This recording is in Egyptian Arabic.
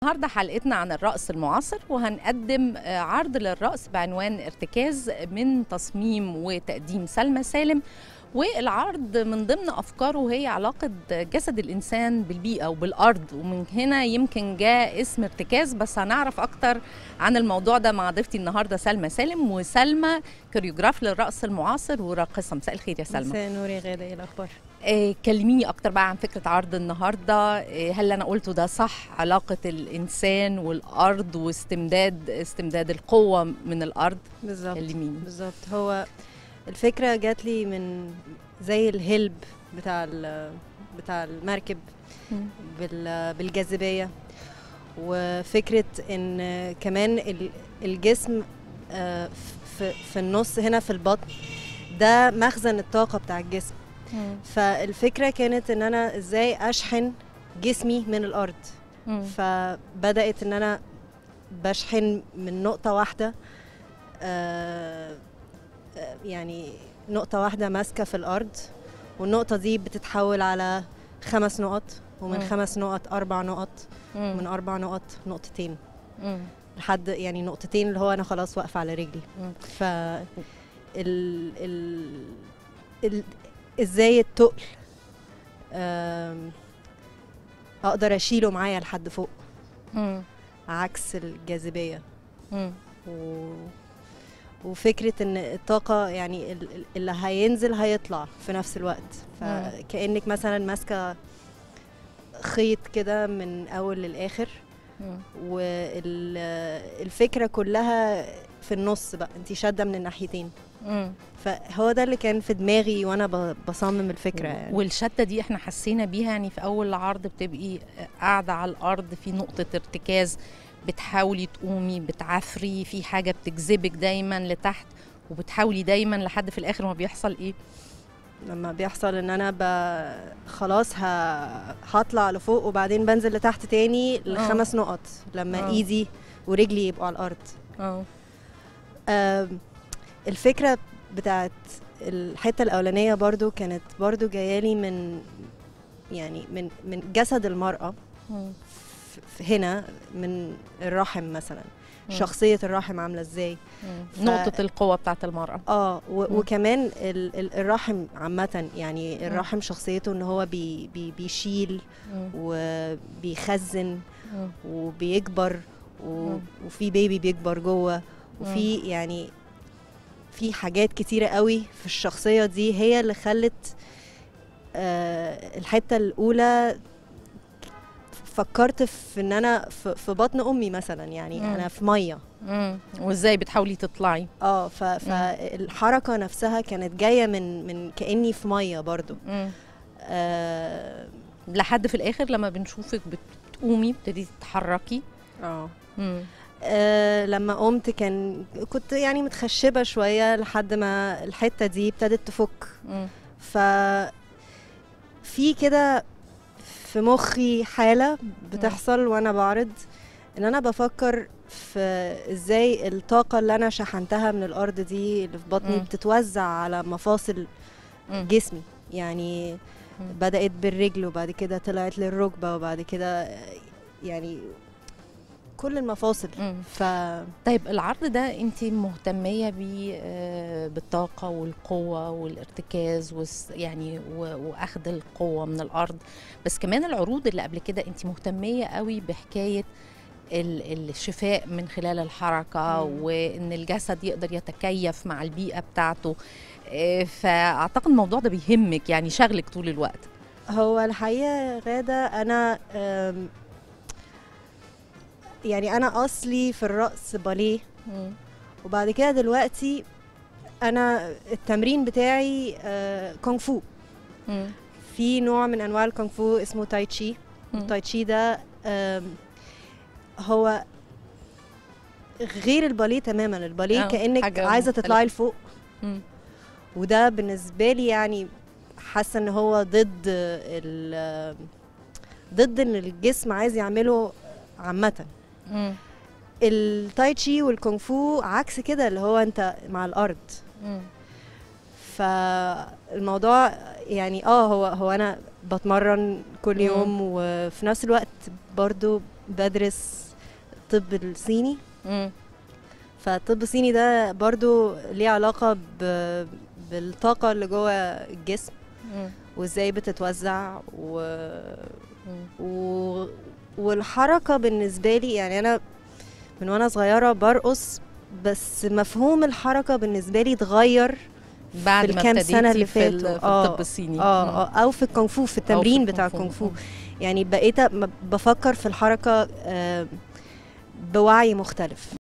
النهارده حلقتنا عن الرقص المعاصر وهنقدم آه، عرض للرقص بعنوان ارتكاز من تصميم وتقديم سلمى سالم والعرض من ضمن افكاره هي علاقه جسد الانسان بالبيئه وبالارض ومن هنا يمكن جاء اسم ارتكاز بس هنعرف اكتر عن الموضوع ده مع ضيفتي النهارده سلمى سالم وسلمى كوريوجراف للرقص المعاصر وراقصه مساء الخير يا سلمى مساء نور يا غاده ايه الاخبار آه، كلميني اكتر بقى عن فكره عرض النهارده آه، هل انا قلته ده صح علاقه الانسان والارض واستمداد استمداد القوه من الارض بالظبط كلميني بالظبط هو الفكره جات لي من زي الهلب بتاع ال- بتاع المركب بال- بالجاذبيه وفكره ان كمان ال- الجسم آه، في في النص هنا في البطن ده مخزن الطاقه بتاع الجسم فالفكره كانت ان انا ازاي اشحن جسمي من الارض مم. فبدات ان انا بشحن من نقطه واحده آه، آه، يعني نقطه واحده ماسكه في الارض والنقطه دي بتتحول على خمس نقط ومن مم. خمس نقط اربع نقط مم. ومن اربع نقط نقطتين مم. لحد يعني نقطتين اللي هو انا خلاص واقفه على رجلي مم. ف ال ال ال ازاي التقل آم، اقدر اشيله معايا لحد فوق مم. عكس الجاذبيه مم. و... وفكره ان الطاقه يعني ال- ال- اللي هينزل هيطلع في نفس الوقت فكانك مثلا ماسكه خيط كده من اول للاخر مم. والفكره كلها في النص بقى انت شاده من الناحيتين مم. فهو ده اللي كان في دماغي وانا ب- بصمم الفكره يعني والشده دي احنا حسينا بيها يعني في اول العرض بتبقي قاعده على الارض في نقطه ارتكاز بتحاولي تقومي بتعافري في حاجه بتجذبك دايما لتحت وبتحاولي دايما لحد في الاخر ما بيحصل ايه لما بيحصل ان انا ب... خلاص ه... هطلع لفوق وبعدين بنزل لتحت تاني لخمس نقط لما آه. ايدي ورجلي يبقوا على الارض اه آم، الفكرة بتاعت الحتة الأولانية برضو كانت برضو جايالي من يعني من من جسد المرأة مم. ف- هنا من الرحم مثلا مم. شخصية الرحم عاملة ازاي مم. ف- نقطه القوه بتاعت المراه اه و- مم. وكمان ال- ال- الرحم عامة يعني الرحم شخصيته ان هو بي بي بيشيل مم. وبيخزن مم. وبيكبر و... مم. وفي بيبي بيكبر جوه وفي يعني في حاجات كتيرة قوي في الشخصية دي هي اللي خلت آه الحتة الأولى فكرت في ان انا في, في بطن امي مثلا يعني مم. انا في ميه مم. وازاي بتحاولي تطلعي اه ف- فالحركه نفسها كانت جايه من من كاني في ميه برضو مم. اه لحد في الاخر لما بنشوفك بتقومي بتبتدي تتحركي اه مم. آه لما قمت كان كنت يعني متخشبه شويه لحد ما الحته دي ابتدت تفك مم. ف في كده في مخي حاله بتحصل وانا بعرض ان انا بفكر في ازاي الطاقه اللي انا شحنتها من الارض دي اللي في بطني مم. بتتوزع على مفاصل مم. جسمي يعني مم. بدات بالرجل وبعد كده طلعت للركبه وبعد كده يعني كل المفاصل مم. ف طيب العرض ده انت مهتميه بيه آه، بالطاقه والقوه والارتكاز والس يعني و- واخذ القوه من الارض بس كمان العروض اللي قبل كده انت مهتميه قوي بحكايه ال- الشفاء من خلال الحركه مم. وان الجسد يقدر يتكيف مع البيئه بتاعته آه، فاعتقد الموضوع ده بيهمك يعني شغلك طول الوقت هو الحقيقه يا غاده انا أم، يعني انا اصلي في الرقص باليه مم. وبعد كده دلوقتي انا التمرين بتاعي آه، كونغ فو مم. في نوع من انواع الكونغ فو اسمه تاي تشي مم. التاي تشي ده آم، هو غير الباليه تماما الباليه آه، كانك حاجة عايزه مختلفة. تطلعي لفوق مم. وده بالنسبه لي يعني حاسه ان هو ضد ال ضد ان الجسم عايز يعمله عامه مم. التاي تشي والكونغ فو عكس كده اللي هو انت مع الارض مم. فالموضوع يعني اه هو هو انا بتمرن كل مم. يوم وفي نفس الوقت برضو بدرس طب الصيني مم. فالطب الصيني ده برضو ليه علاقة ب... بالطاقة اللي جوه الجسم مم. وازاي بتتوزع و... مم. و... والحركة بالنسبة لي يعني أنا من وأنا صغيرة برقص بس مفهوم الحركة بالنسبة لي اتغير بعد في ما الكام ابتديتي سنة اللي في, ال- فاتوا. في آه. الطب الصيني اه مم. اه او في الكونغ فو في التمرين بتاع الكونغ الكونغ فو. فو يعني بقيت م- بفكر في الحركة آه، بوعي مختلف